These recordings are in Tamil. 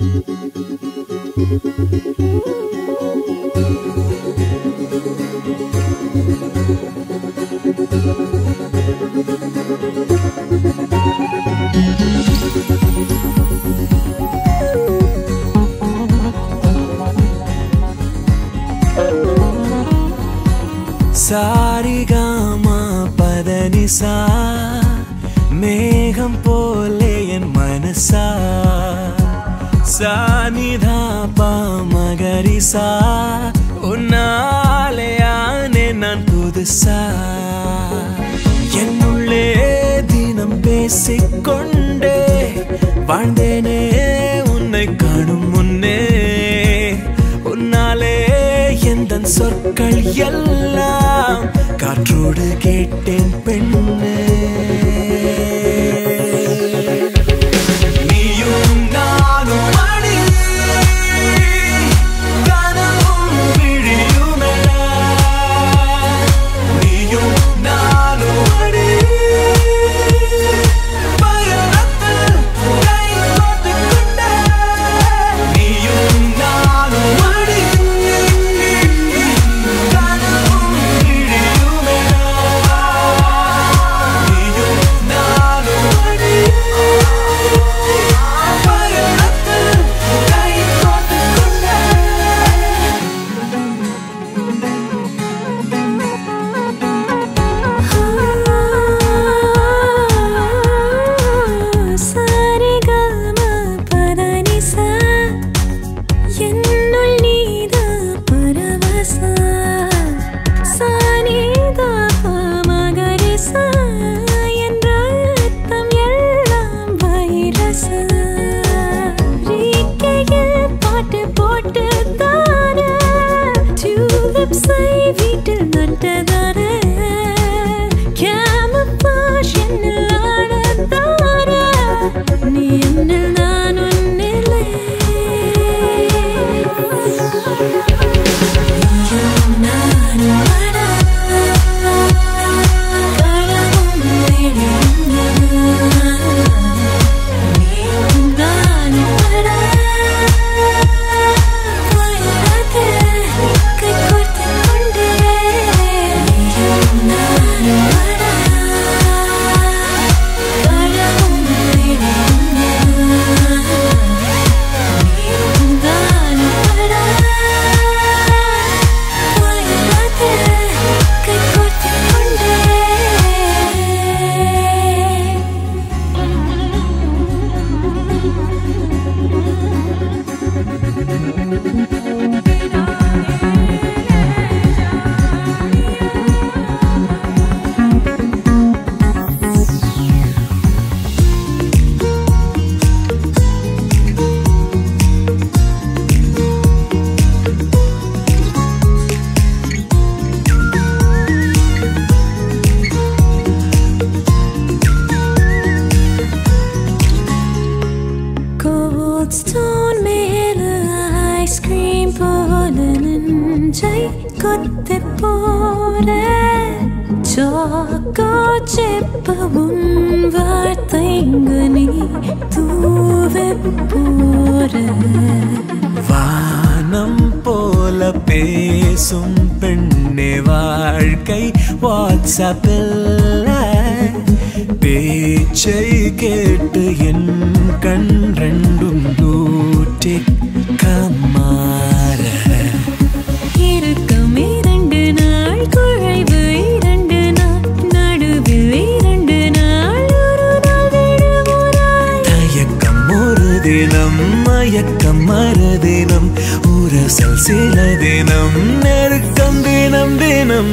சாரிகாமா பதனிசா மேகம் போலே என் மனசா சானிதா மகரிசா உன்னாலே ஆனே நான் புதுசா என்னுள்ளே தினம் பேசிக்கொண்டே வாழ்ந்தேனே உன்னை காணும் முன்னே உன்னாலே எந்த சொற்கள் எல்லாம் காற்றோடு கேட்டேன் பெண்ணே நீயும் நானும் அடி கனவும் விழியுமே நீயும் நானும் அடி பயணத்தில் கை கோர்த்துக் கொண்டே நீயும் நானும் அடி கனவும் விழியுமே நீயும் நானும் அடி பயணத்தில் கை கோர்த்துக் கொண்டே சரிகம பதனிசா என்னுள் நீத பரவச சானித மகரிச என்ற அர்த்தம் எல்லாம் வைரச ரீக்கையில் பாட்டு போட்டு தார டியூலிப்ஸை வீட்டில் நட்டதார கேமஃபாஷ் என்னில் ஆடத்தார நீ என்னில் நான் உன்னிலே நீயும் நானும் அட கடவும் விழியும் நீயும் நானும் அட பயணத்தில் கை கோர்த்துக் கொண்டே நீயும் நானும் அட கடவும் விழியும் நீயும் நானும் அட பயணத்தில் கை கோர்த்துக் கொண்டே Cold stone மேல ஐஸ்கிரீம் போல நெஞ்சை கொத்தி போற சாக்கோ செப்பவும் வார்த்தைங்க நீ தூவி போற வானம் போல பேசும் பெண்ணே வாழ்க்கை வாட்ஸ்அப்பில் பேச்சை கேட்டு என் கண் ரெண்டும் ஊற்றி கமாற இருக்கும் இரண்டு நாள் குழைவு இரண்டு நாள் நடுவில் இரண்டு நாள் ஒரு நாள் விடுமுறை தயக்கம் ஒரு தினம் மயக்கம் மறுதினம் உரசல் சில தினம் நெருக்கம் தினம் தினம்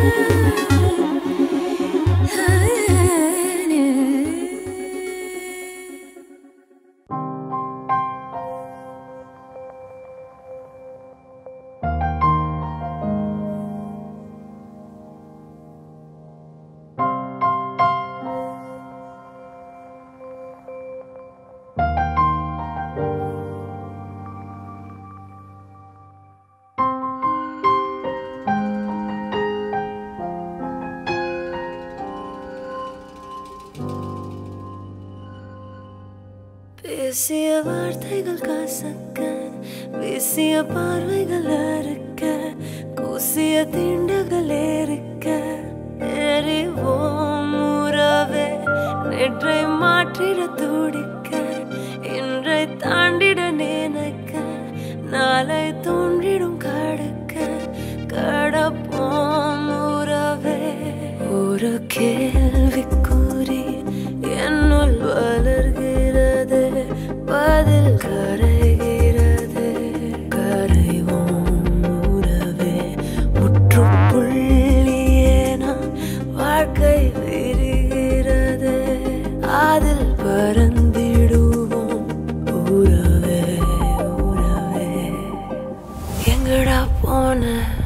பேசிய வார்த்தைகள் கசக்க வீசிய பார்வைகள் அறுக்க கூசிய தீண்டுகள் ஏறிக்க எறிவோம் உறவே நேற்றை மாற்றிட துடிக்க இன்றை தாண்டிட நினைக்க நாளை தோன்றிடும் கடக்க கடப்போம் உறவே ஒரு கேள்வி கூறி என்னுள் வளர்கிறது பதில் கரைகிறது கரைவோம் உறவே முற்றுப்புள்ளியே நாம் வாழ்க்கை விரிகிறது அதில் பறந்திடுவோம் உறவே உறவே எங்கடா போன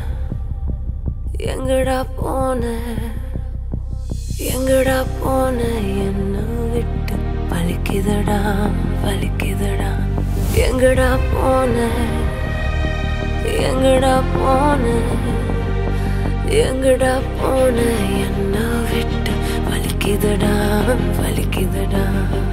எங்கடா போன எங்கடா போன என்ன விட்டு வலிக்குதடா வலிக்குதடா எங்கடா போன எங்கடா போன எங்கடா போன என்ன விட்டு வலிக்குதடா வலிக்குதடா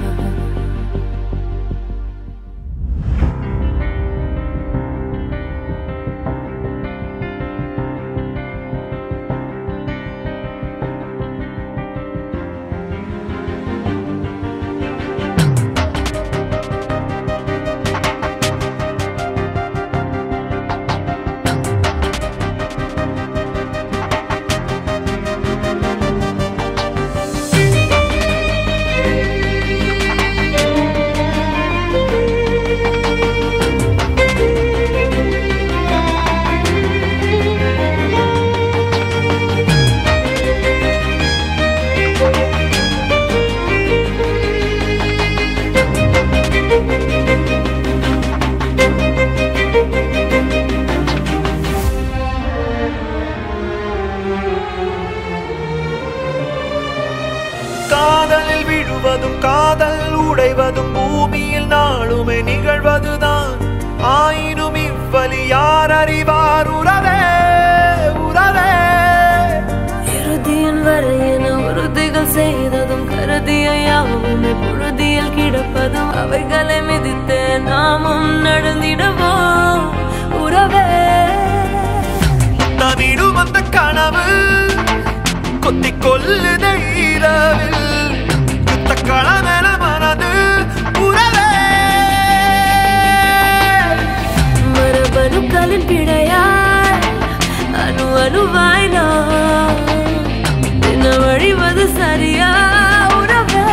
காதலில் விழுவதும் காதல் உடைவதும் பூமியில் நாளுமே நிகழ்வதுதான் ஆயினும் இவ்வழி யார் அறிவார் உறவே உறவே இறுதியின் வரை என உறுதிகள் செய்ததும் கருதிய யாவுமே புழுதியில் கிடப்பதும் அவைகளை மிதித்து நாமும் நடந்திடுவோம் உறவே தனிடும் அந்த கனவு கொத்திக் கொல்லுதை இரவில் யுத்த களமென மனது உறவே மரபணுக்களின் பிழையாய் அணு அணுவாய் நாம் தின வழிவது சரியா உறவே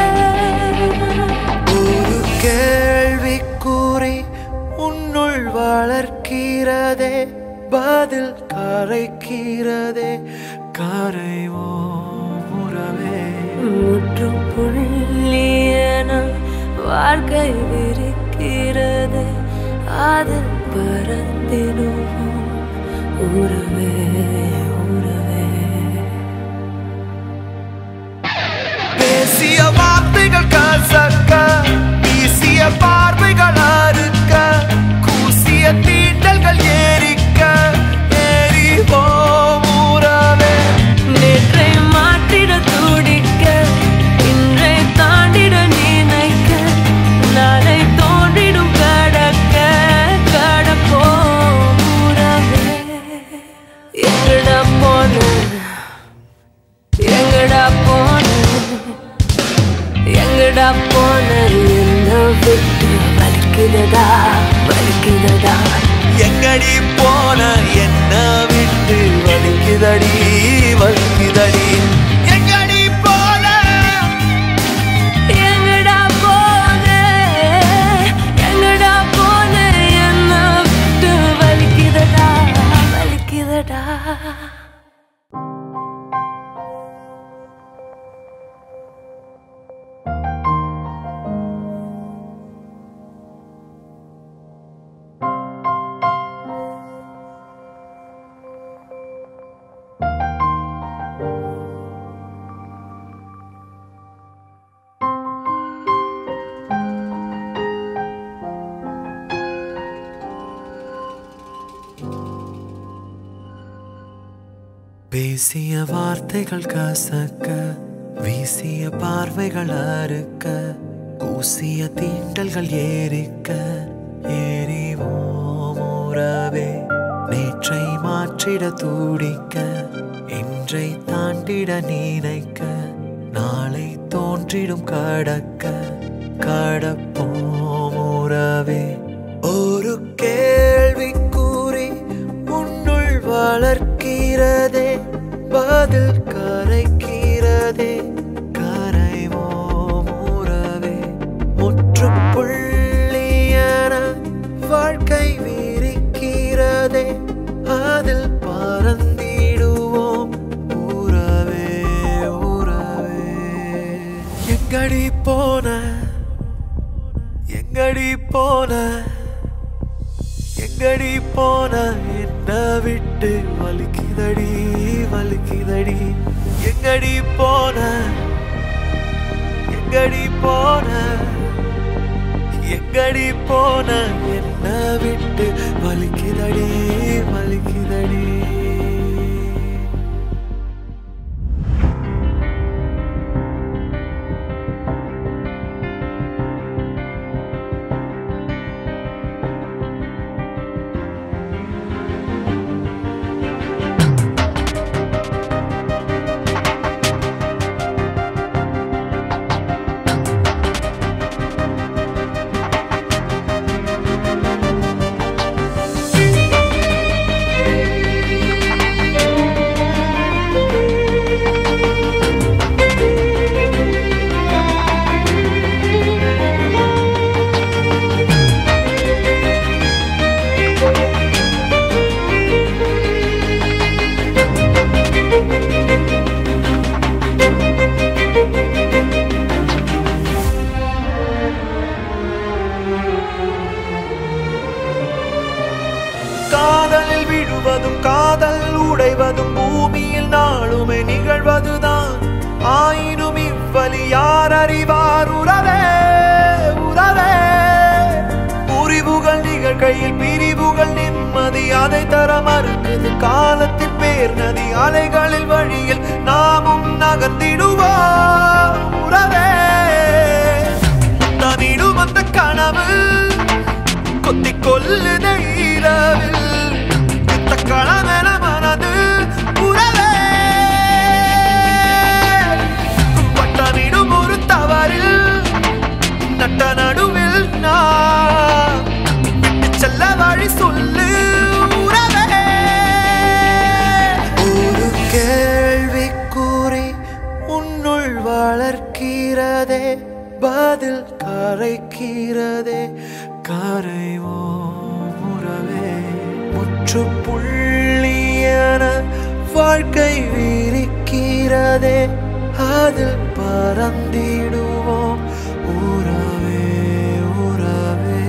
ஒரு கேள்வி கூறி உன்னுள் வளர்க்கிறதே பதில் கரைக்கிறதே கரைவோ உறவே முற்றுப்புள்ளியன வாழ்க்கை விரிக்கிறது அதில் பறந்திடுவோம் உறவே உறவே பேசிய வார்த்தைகள் கசக்க வீசிய பார்வைகள் அறுக்க கூசிய தீண்டல்கள் ஏறிக்க ஏறிவோம் உறவே நேற்றை மாற்றிட துடிக்க இன்றை தாண்டிட நினைக்க நாளை தோன்றிடும் கடக்க கடப்போம் உறவே எங்கடா போன எங்கடா போன எங்கடா போன என்ன விட்டு வலிக்குதடா வலிக்குதடா எங்கடி போன என்ன விட்டு வலிக்குதடி வலிக்குதடி எங்கடி போன எங்கடா போன எங்கடா போன என்ன விட்டு வலிக்குதடா வலிக்குதடா பேசிய வார்த்தைகள் கசக்க வீசிய பார்வைகள் அறுக்க கூசிய தீண்டல்கள் ஏறிக்க ஏறிவோம் உறவே நேற்றை மாற்றிட துடிக்க இன்றை தாண்டிட நினைக்க நாளை தோன்றிடும் கடக்க கடப்போம் உறவே ஒரு கேள்வி கூறி உன்னுள் வளர்க்கிறதே பதில் கரைக்கிறதே கரைவோம் உறவே முற்றுப்புள்ளியன வாழ்க்கை விரிக்கிறதே அதில் பறந்திடுவோம் உறவே உறவே எங்கடி போன எங்கடி போன எங்கடி போன என்ன விட்டு வலிக்குதடி வலிக்குதடி எங்கடி போன எங்கடி போன எங்கடி போன என்ன விட்டு வலிக்குதடி வலிக்குதடி காதலில் விழுவதும் காதல் உடைவதும் பூமியில் நாளுமே நிகழ்வதுதான் ஆயினும் இவ்வழி யார் அறிவார் உறவே உறவே புரிவுகள் நிகழ்கையில் பிரிவுகள் நிம்மதி அதை தர மறுக்குது காலத்தின் பேர் நதி அலைகளில் வழியில் நாமும் நகர்ந்திடுவோம் உறவே தனிடும் அந்த கனவு கொத்திக் கொல்லுதை இரவில் யுத்த களமென மனது உறவே பட்டனிடும் ஒரு தவறில் நட்ட நடுவில் நான் விட்டுச் செல்ல வழி சொல்லு உறவே ஒரு கேள்வி கூறி உன்னுள் வளர்க்கிறதே பதில் கரைக்கிறதே கரைவோம் உறவே முற்றுப்புள்ளியன வாழ்க்கை விரிக்கிறதே அதில் பறந்திடுவோம் உறவே உறவே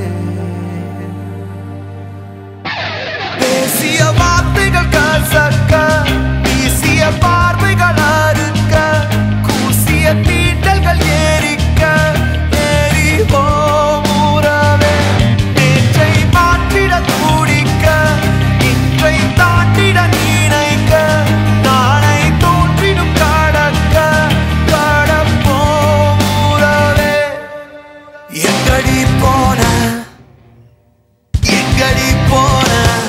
பேசிய வார்த்தைகள் கசக்க வீசிய பார்வைகள் அறுக்க கூசிய தீண்டல்கள் ஏறிக்க ஏறிவோம் உறவே நேற்றை மாற்றிட துடிக்க இன்றை தாண்டிட நினைக்க நாளை தோன்றிடும் கடக்க கடப்போம் உறவே எங்கடி போன எங்கடி போன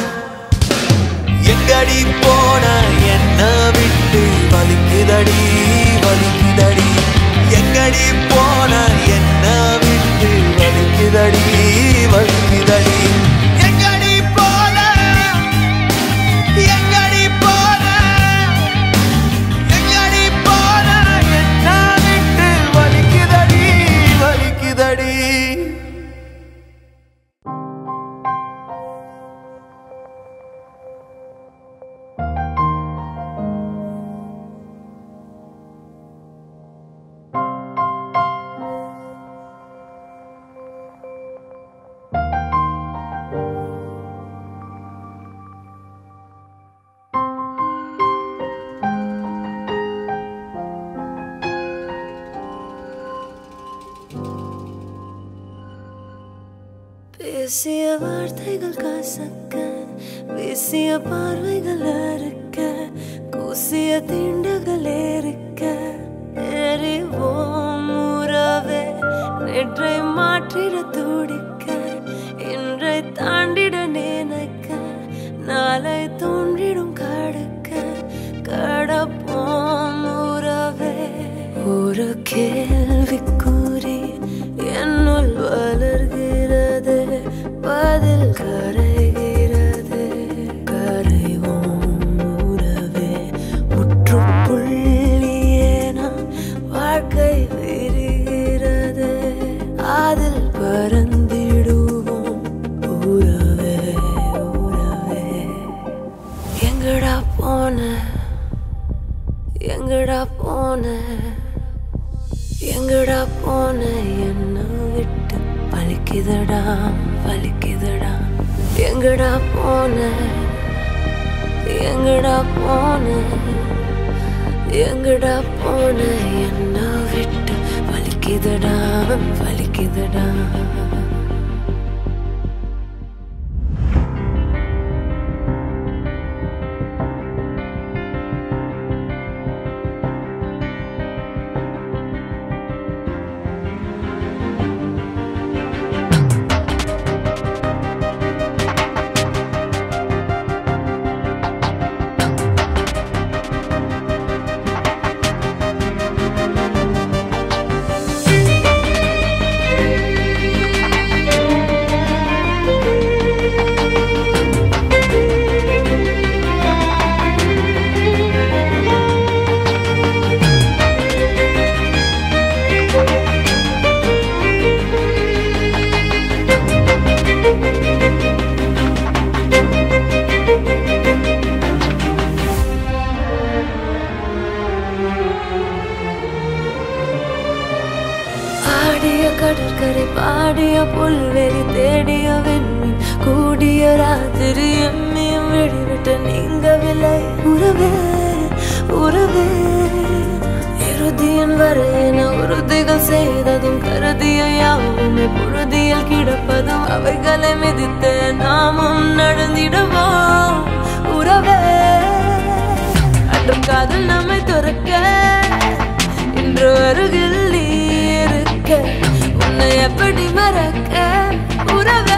எங்கடி போன என்ன விட்டு வலிக்குதடி வலிக்குதடி எங்கடி போன என்ன விட்டு வலிக்குதடி வலிக்குதடி எங்கடி போன எங்கடி போன எங்கடி போன என்ன விட்டு வலிக்குதடி வலிக்குதடி பேசிய வார்த்தைகள் கசக்க வீசிய பார்வைகள் அறுக்க கூசிய தீண்டுகள் ஏறிக்க எறிவோம் உறவே நேற்றை மாற்றிட துடிக்க இன்றை தாண்டிட நினைக்க நாளை தோன்றிடும் கடக்க கடப்போம் உறவே ஒரு கேள்விக்குறி என்னுள் வளர்கிறது பதில் கரைகிறது கரைவோம் உறவே முற்றுப்புள்ளியே நாம் வாழ்க்கை விரிகிறது அதில் பறந்திடுவோம் உறவே உறவே எங்கடா போன எங்கடா போன எங்கடா போன என்ன விட்டு வலிக்குதடா வலிக்குதடா எங்கடா போன எங்கடா போன எங்கடா போன என்ன விட்டு வலிக்குதடா வலிக்குதடா ஆடிய கடற்கரை பாடிய புல்வெளி தேடிய விண்மீன் கூடிய ராத்திரி எம்மியும் வெடிவிட்ட நீங்கவில்லை உறவே உறவே இறுதியின் வரை என உறுதிகள் செய்ததும் கருதிய யாவுமே புழுதியில் கிடப்பதும் அவைகளை மிதித்து நாமும் நடந்திடுவோம் உறவே அன்றும் காதல் நம்மை துறக்க இன்று அருகில் நீ இருக்க உன்னை எப்படி மறக்க உறவே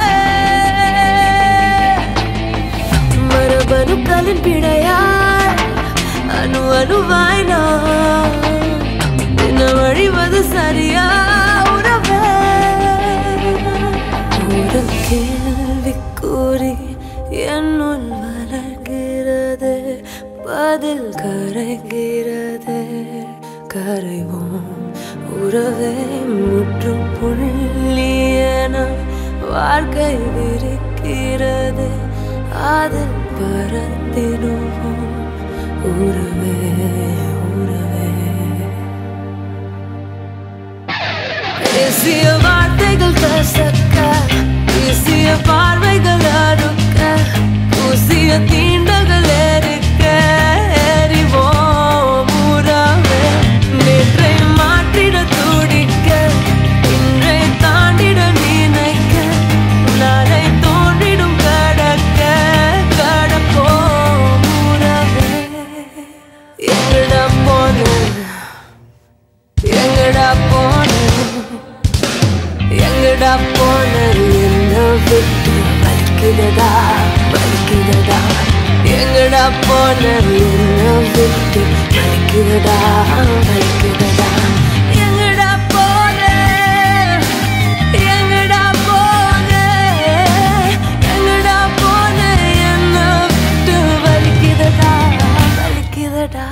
மரபணுக்களின் பிழையாய் அணு அணுவாய் நான் தின வழிவது சரியா உறவே ஒரு கேள்விக்கூறி என்னுள் வளர்கிறது பதில் கரைகிறது கரைவோம் உறவே முற்றுப்புள்ளியன வாழ்க்கை விரிக்கிறது அதில் பறந்திடுவோம் உறவே உறவே பேசிய வார்த்தைகள் கசக்க பேசிய பார்வைகள் அறுக்க பூசிய தீண்டகள் எரிக்க எறிவோம் உறவே நேற்றை மாற்றிட துடிக்க இன்றை தாண்டிட நினைக்க நாளை தோன்றிடும் கடக்க கடப்போம் உறவே எங்கடா போன எங்கடா போன எங்கடா போன என்ன விட்டு வலிக்குதடா வலிக்குதடா எங்கடா போன என்ன விட்டு வலிக்குதடா வலிக்குதடா எங்கடா போன எங்கடா போன எங்கடா போன என்ன விட்டு வலிக்குதடா வலிக்குதடா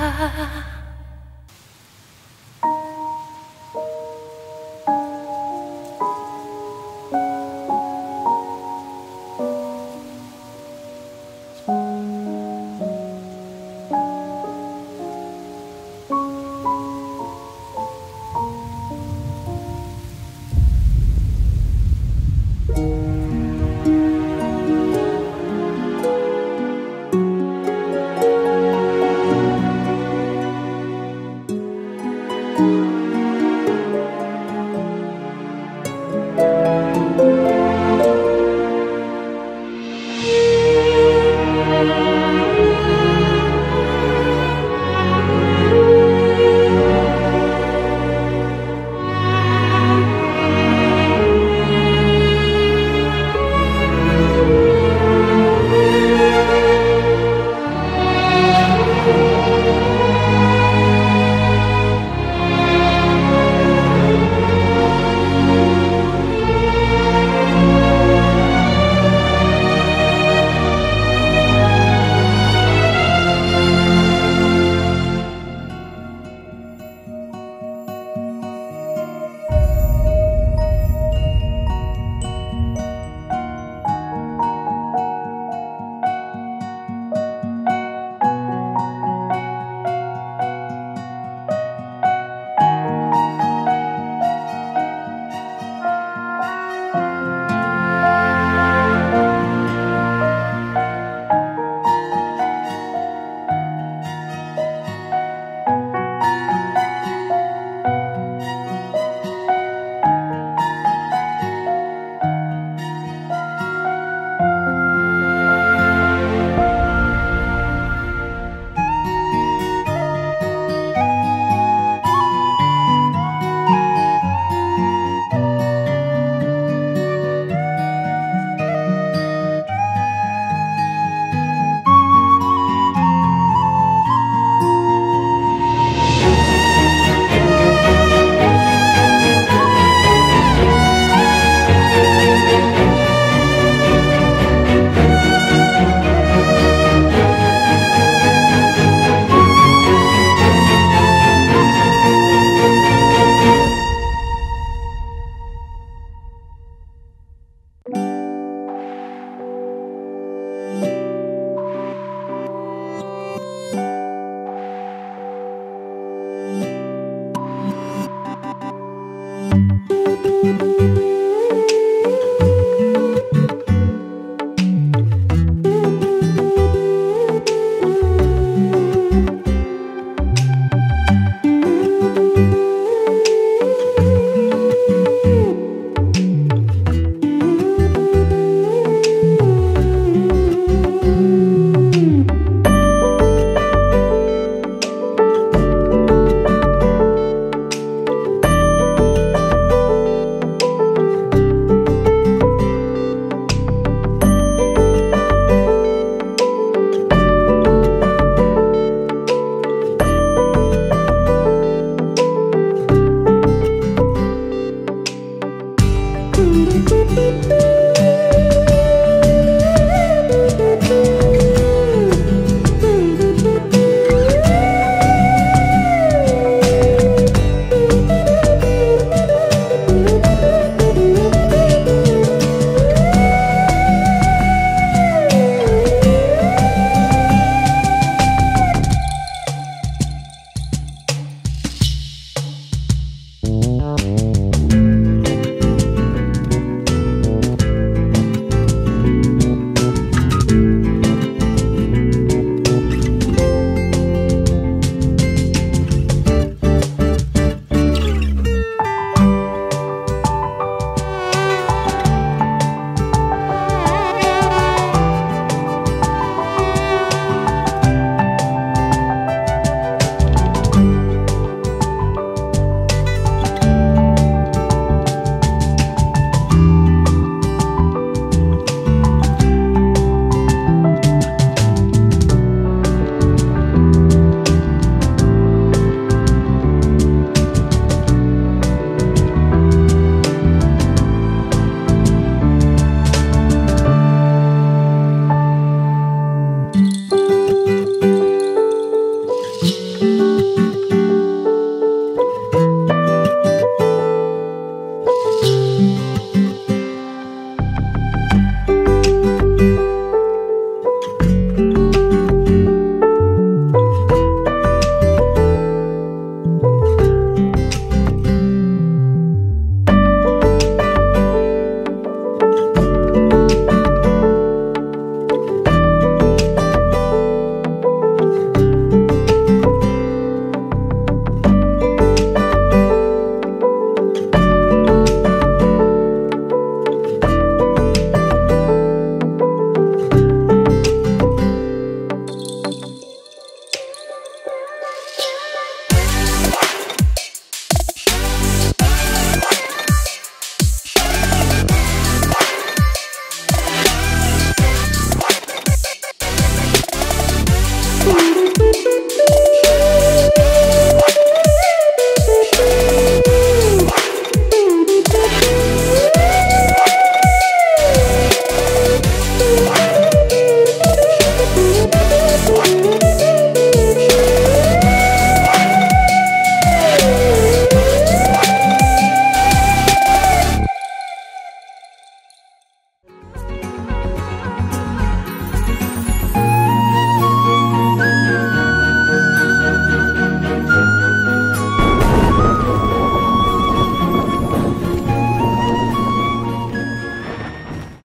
ஆ